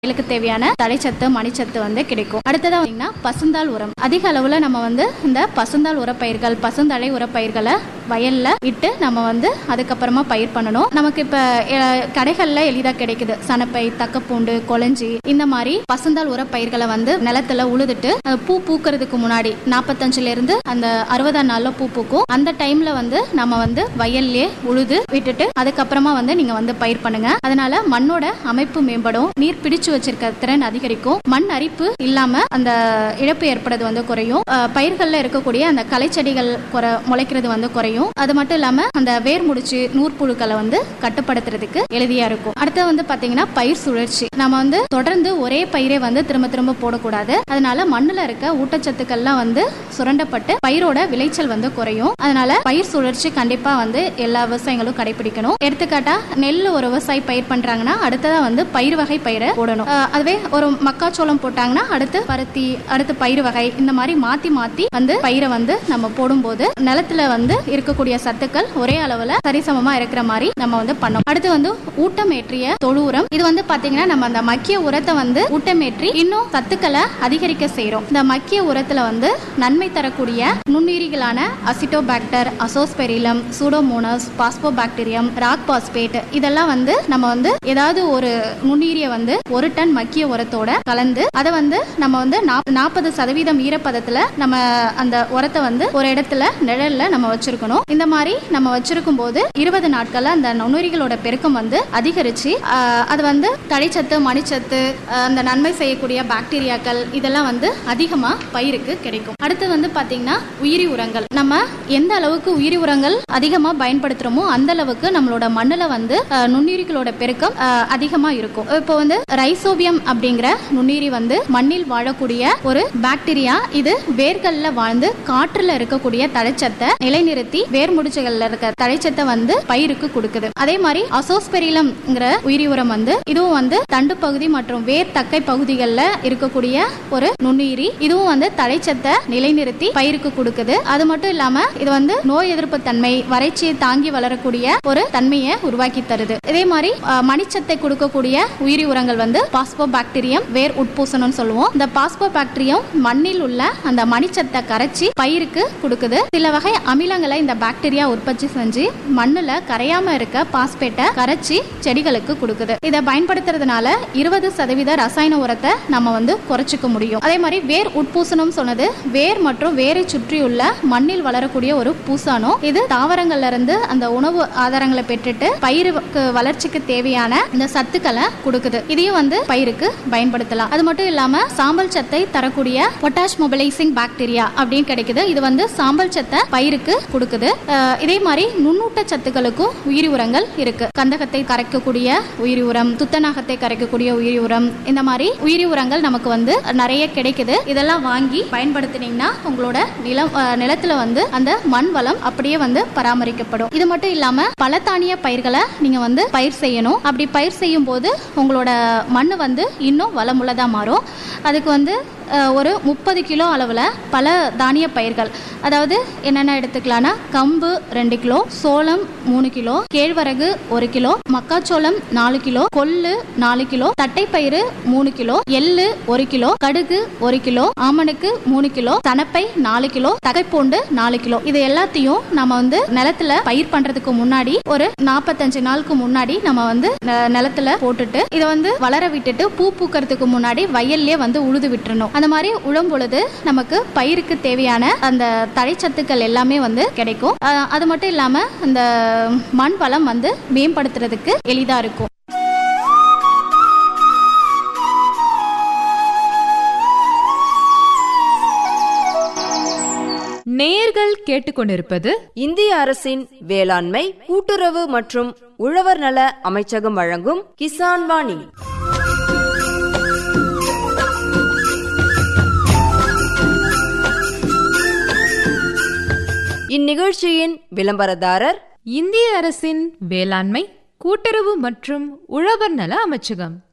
வயலுக்கு தேவையான தழைச்சத்து மணிச்சத்து வந்து கிடைக்கும் அடுத்ததா பார்த்தீங்கன்னா பசுந்தாள் உரம் அதிக அளவுல நம்ம வந்து இந்த பசுந்தாள் உரப்பயிர்கள் பசுந்தழை உரப்பயிர்களை வயல்ல இட்டு நம்ம வந்து அதுக்கப்புறமா பயிர் பண்ணணும் நமக்கு இப்ப அஹ், கடைகள்ல எளிதா கிடைக்குது சனப்பை தக்கப்பூண்டு கொளஞ்சி இந்த மாதிரி பசுந்தாள் உரப்பயிர்களை வந்து நிலத்துல உழுதுட்டு அது பூ பூக்கிறதுக்கு முன்னாடி நாற்பத்தஞ்சுல இருந்து அந்த அறுபதாம் நாள்ல பூ பூக்கும் அந்த டைம்ல வந்து நம்ம வந்து வயல்லே உழுது விட்டுட்டு அதுக்கப்புறமா வந்து நீங்க வந்து பயிர் பண்ணுங்க அதனால மண்ணோட அமைப்பு மேம்படும் நீர் பிடிச்சு வச்சிருக்க திறன் அதிகரிக்கும் மண் அரிப்பு இல்லாம அந்த இழப்பு ஏற்படுறது வந்து குறையும் அஹ், பயிர்கள்ல இருக்கக்கூடிய அந்த களைச்செடிகள் குறை முளைக்கிறது வந்து குறையும் அது மட்டும் இல்லாம அந்த வேர் முடிச்சு நூற்புழுக்களை வந்து கட்டுப்படுத்துறதுக்கு எளிதியா இருக்கும் அடுத்து வந்து பாத்தீங்கன்னா பயிர் சுழற்சி நம்ம வந்து தொடர்ந்து ஒரே பயிரை வந்து திரும்ப திரும்ப போடக்கூடாது அதனால மண்ணுல இருக்க ஊட்டச்சத்துக்கள்லாம் வந்து சுரண்டப்பட்டு பயிரோட விளைச்சல் வந்து குறையும் அதனால பயிர் சுழற்சி கண்டிப்பா வந்து எல்லா விவசாயிகளும் கடைபிடிக்கணும் எடுத்துக்காட்டா நெல் ஒரு விவசாயி பயிர் பண்றாங்கன்னா அடுத்ததா வந்து பயிர் வகை பயிரை போடணும் அஹ் அதுவே ஒரு மக்காச்சோளம் போட்டாங்கன்னா அடுத்து பருத்தி அடுத்து பயிர் வகை இந்த மாதிரி மாத்தி மாத்தி வந்து பயிரை வந்து நம்ம போடும்போது நிலத்துல வந்து இருக்கக்கூடிய சத்துக்கள் ஒரே அளவுல சரிசமமா இருக்கிற மாதிரி நம்ம வந்து பண்ணோம் அடுத்து வந்து ஊட்டமேற்றிய தொழு உரம் இது வந்து பாத்தீங்கன்னா நம்ம அந்த மக்கிய உரத்தை வந்து ஊட்டமேற்றி இன்னும் சத்துக்களை அதிகரிக்க செய்றோம் இந்த மக்கிய உரத்துல வந்து நன்மை தரக்கூடிய நுண்ணுயிரிகளான acetobacter azospirillum pseudomonas phosphobacterium rock phosphate இதெல்லாம் வந்து நம்ம வந்து ஏதாவது ஒரு நுண்ணுயிரியை வந்து ஒரு டன் மக்கிய உரத்தோட கலந்து அதை வந்து நம்ம வந்து நாற்பது சதவீதம் ஈரப்பதத்துல நம்ம அந்த உரத்தை வந்து ஒரு இடத்துல நிழல்ல நம்ம வச்சிருக்கணும் இந்த மாதிரி நம்ம வச்சிருக்கும் போது இருபது நாட்கள்ல அந்த நுண்ணுயிரிகளோட பெருக்கம் வந்து அதிகரிச்சு ஆஹ், அது வந்து தழைச்சத்து மணிச்சத்து ஆஹ், அந்த நன்மை செய்யக்கூடிய பாக்டீரியாக்கள் இதெல்லாம் வந்து அதிகமா பயிருக்கு கிடைக்கும் அடுத்து வந்து பாத்தீங்கன்னா உயிரி உரங்கள் நம்ம எந்த அளவுக்கு உயிரி உரங்கள் அதிகமா பயன்படுத்துறோமோ அந்த அளவுக்கு நம்மளோட மண்ணுல வந்து ஆஹ், நுண்ணுயிரிகளோட பெருக்கம் ஆஹ், அதிகமா இருக்கும் இப்போ வந்து ரைசோபியம் அப்படிங்கிற நுண்ணுயிரி வந்து மண்ணில் வாழக்கூடிய ஒரு பாக்டீரியா இது வேர்கள்ல வாழ்ந்து காற்றுல இருக்கக்கூடிய தழைச்சத்தை நிலைநிறுத்தி வேர் முடிச்சுகள்ல இருக்க தழைச்சத்தை வந்து பயிருக்கு கொடுக்குது அதே மாதிரி அசோஸ்பெரிலம்ங்கிற உயிரி உரம் வந்து இதுவும் வந்து தண்டு பகுதி மற்றும் வேர் தக்கை பகுதிகளில் இருக்கக்கூடிய ஒரு நுண்ணுயிரி இதுவும் வந்து தழைச்சத்தை நிலைநிறுத்தி பயிருக்கு கொடுக்குது அது மட்டும் இல்லாம இது வந்து நோய் எதிர்ப்பு தன்மை வறட்சியை தாங்கி வளரக்கூடிய ஒரு தன்மையை உருவாக்கி தருது இதே மாதிரி அஹ், மணிச்சத்தை கொடுக்கக்கூடிய உயிரி உரங்கள் வந்து பாஸ்போ பாக்டீரியம் வேர் உட்பூசணம்னு சொல்லுவோம் இந்த பாஸ்போ பாக்டீரியம் மண்ணில் உள்ள அந்த மணிச்சத்தை கரைச்சி பயிருக்கு கொடுக்குது சில வகை அமிலங்களை இந்த பாக்டீரியா உற்பத்தி செஞ்சு மண்ணுல கரையாம இருக்க பாஸ்பேட்டை கரைச்சி செடிகளுக்கு கொடுக்குது இதை பயன்படுத்துறதுனால இருபது சதவீத ரசாயன உரத்தை நம்ம வந்து குறைச்சிக்க முடியும் அதே மாதிரி வேர் உட்பூசணம் சொன்னது வேர் மற்றும் வேரை சுற்றியுள்ள மண்ணில் வளரக்கூடிய ஒரு பூசானம் இது தாவரங்கள்ல இருந்து அந்த உணவு ஆதாரங்களை பெற்றுட்டு பயிருக்கு வளர்ச்சிக்கு தேவையான இந்த சத்துக்களை கொடுக்குது இதையும் வந்து பயிருக்கு பயன்படுத்தலாம் அது மட்டும் இல்லாம சாம்பல் சத்தை தரக்கூடிய பொட்டாஷ் மொபிலைசிங் பாக்டீரியா அப்படின்னு கிடைக்குது இது வந்து சாம்பல் சத்தை பயிருக்கு கொடுக்குது அஹ் இதே மாதிரி நுண்ணூட்ட சத்துக்களுக்கும் உயிரி உரங்கள் இருக்கு கந்தகத்தை கரைக்கக்கூடிய உயிரி உரம் துத்தநாகத்தை கரைக்கக்கூடிய உயிரி உரம் இந்த மாதிரி உயிரி உரங்கள் நமக்கு வந்து நிறைய கிடைக்குது இதெல்லாம் வாங்கி பயன்படுத்தினீங்கன்னா உங்களோட நிலம் அஹ் நிலத்துல வந்து அந்த மண் வளம் அப்படியே வந்து பராமரிக்கப்படும் இது மட்டும் இல்லாம பல தானிய பயிர்களை நீங்க வந்து பயிர் செய்யணும் அப்படி பயிர் செய்யும் போது உங்களோட மண் வந்து இன்னும் வளமுள்ளதா மாறும் அதுக்கு வந்து அஹ், ஒரு முப்பது கிலோ அளவில் பல தானிய பயிர்கள் அதாவது என்னென்ன எடுத்துக்கலாம்னா கம்பு ரெண்டு கிலோ சோளம் மூணு கிலோ கேழ்வரகு ஒரு கிலோ மக்காச்சோளம் நாலு கிலோ கொள்ளு நாலு கிலோ தட்டைப்பயிறு மூணு கிலோ எள்ளு ஒரு கிலோ கடுகு ஒரு கிலோ ஆமணுக்கு மூணு கிலோ தனப்பை நாலு கிலோ தகைப்பூண்டு நாலு கிலோ இது எல்லாத்தையும் நம்ம வந்து நிலத்துல பயிர் பண்றதுக்கு முன்னாடி ஒரு நாற்பத்தஞ்சு நாளுக்கு முன்னாடி நம்ம வந்து ந- நிலத்துல போட்டுட்டு இதை வந்து வளர விட்டுட்டு பூ பூக்கறதுக்கு முன்னாடி வயல்லே வந்து உழுது விட்டுறணும் அந்த மாதிரி உழும் பொழுது நமக்கு பயிருக்கு தேவையான அந்த தழைச்சத்துக்கள் எல்லாமே வந்து கிடைக்கும் அஹ் அது மட்டும் இல்லாம அந்த மண் வளம் வந்து மேம்படுத்துறதுக்கு எளிதா இருக்கும் நேர்கள் கேட்டுக்கொண்டிருப்பது இந்திய அரசின் வேளாண்மை கூட்டுறவு மற்றும் உழவர் நல அமைச்சகம் வழங்கும் கிசான் வாணி இந்நிகழ்ச்சியின் விளம்பரதாரர் இந்திய அரசின் வேளாண்மை கூட்டுறவு மற்றும் உழவர் நல அமைச்சகம்